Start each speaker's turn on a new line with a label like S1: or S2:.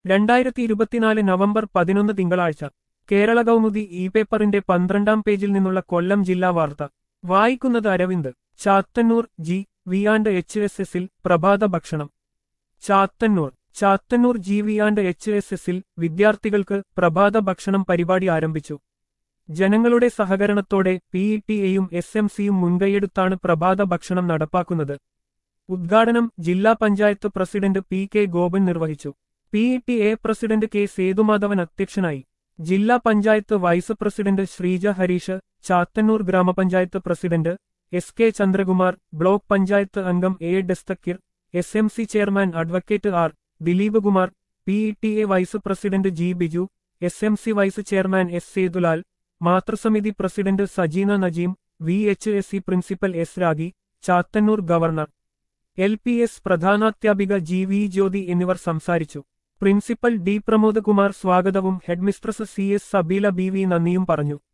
S1: രണ്ടായിരത്തി ഇരുപത്തിനാല് നവംബർ പതിനൊന്ന് തിങ്കളാഴ്ച കേരള കൗമുദി ഇ പേപ്പറിന്റെ പന്ത്രണ്ടാം പേജിൽ നിന്നുള്ള കൊല്ലം ജില്ലാ വാർത്ത വായിക്കുന്നത് Aravind Chathannoor G V and H S എസിൽ പ്രഭാത ഭക്ഷണം Chathannoor Chathannoor G V and H S എസിൽ വിദ്യാർത്ഥികൾക്ക് പ്രഭാത ഭക്ഷണം പരിപാടി ആരംഭിച്ചു ജനങ്ങളുടെ സഹകരണത്തോടെ പി ഇ ടി എയും എസ് എം സിയും മുൻകൈയെടുത്താണ് പ്രഭാത ഭക്ഷണം നടപ്പാക്കുന്നത് ഉദ്ഘാടനം ജില്ലാ panchayat president P K Gopan നിർവഹിച്ചു P E T A president K Sethumadhavan അധ്യക്ഷനായി ജില്ലാ പഞ്ചായത്ത് വൈസ് പ്രസിഡന്റ് ശ്രീജ ഹരീഷ് ചാത്തന്നൂർ ഗ്രാമപഞ്ചായത്ത് president S K Chandrakumar block panchayat അംഗം A Dasthakir S M C chairman advocate R Dileep Kumar P E T A vice president G Biju S M C vice chairman S Sethulal മാതൃസമിതി president Sajeena Najeem V H S C principal S Ragi Chathannoor government L P S പ്രധാനാധ്യാപിക G V Jyothi എന്നിവർ സംസാരിച്ചു principal D Pramod Kumar സ്വാഗതവും headmistress C S Sabeela B V നന്ദിയും പറഞ്ഞു